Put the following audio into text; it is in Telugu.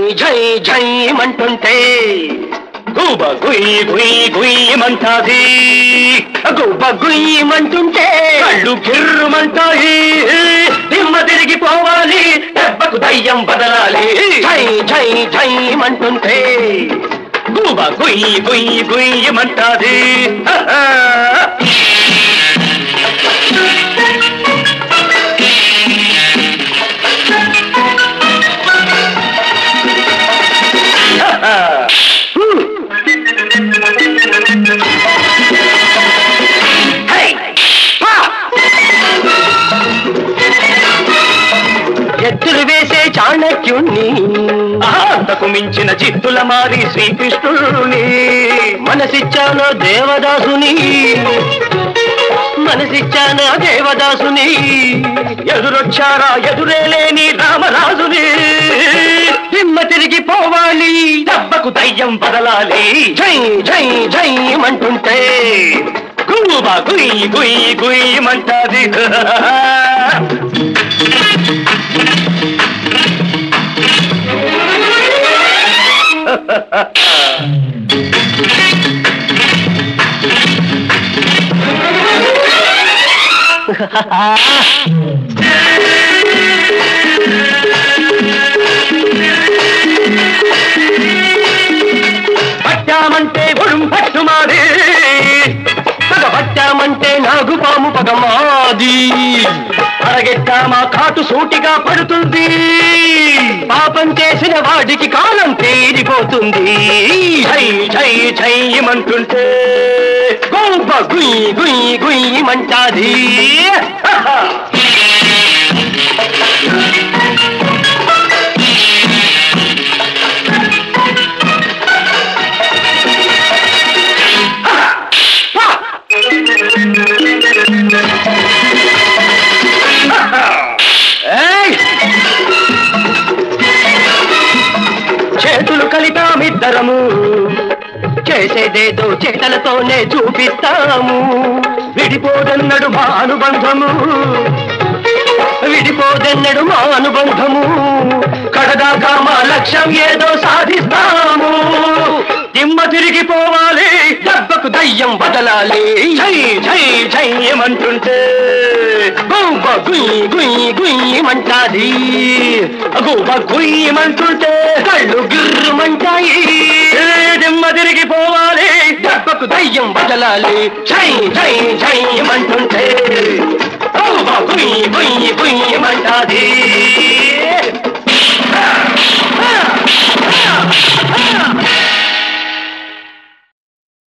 ఝై ఝై మంటుంటే గుబ గుయ్ గుయ్ గుయ్యమంటాది గుబ గుయ్యమంటుంటే కళ్ళు గిర్రుమంటాయి దిమ్మ తిరిగిపోవాలి దెబ్బకు దయ్యం బదలాలి ఝై ఝై ఝై మంటుంటే గుబ గుయ్ గుయ్ గుయ్యమంటాది హై! పా! ఎత్తులు వేసే చాణక్యుణ్ణి అంతకు మించిన చిత్తుల మారి శ్రీకృష్ణుని మనసిచ్చానో దేవదాసుని మనసిచ్చానా దేవదాసుని ఎదురొచ్చారా ఎదురే లేని రామరాజుని దిమ్మ తిరిగిపోవాలి దెబ్బకు దయ్యం బదలాలి జై జై జై మంటుంటే గుబా గుయ్ గుయ్ గుయ్ మంటాది పట్టామంటే ఒడుం పట్టుమాది పగ పట్టామంటే నాగు పాము పగమాది అరగెట్టామా కాటు సూటిగా పడుతుంది పాపం చేసిన వాడికి కాలం తీరిపోతుంది జై జై జైమంటుంటే గోప గుయ్ గుయ్ గుయ్యమంటాది ఏయ్! చేతులు కలిపామిద్దరము చేసేదేదో చేతలతోనే చూపిస్తాము విడిపోదన్నడు మా అనుబంధము విడిపోదన్నడు మా అనుబంధము కడదాకా మా లక్ష్యం ఏదో సాధిస్తాము దిమ్మ తిరిగిపోవాలి దెబ్బకు దయ్యం బదలాలి జై జై జయమంటుంటే గువ్వ గుయ్ గుయ్ గుయ్యమంటాది గువ్వ గుయ్యమంటుంటే కళ్ళు గిర్రుమంటాయి దిమ్మ తిరిగిపోవాలి దెబ్బకు దయ్యం బదలాలి జై జై జయమంటుంటే గువ్వ గుయ్ గుయ్ గుయ్యమంటాది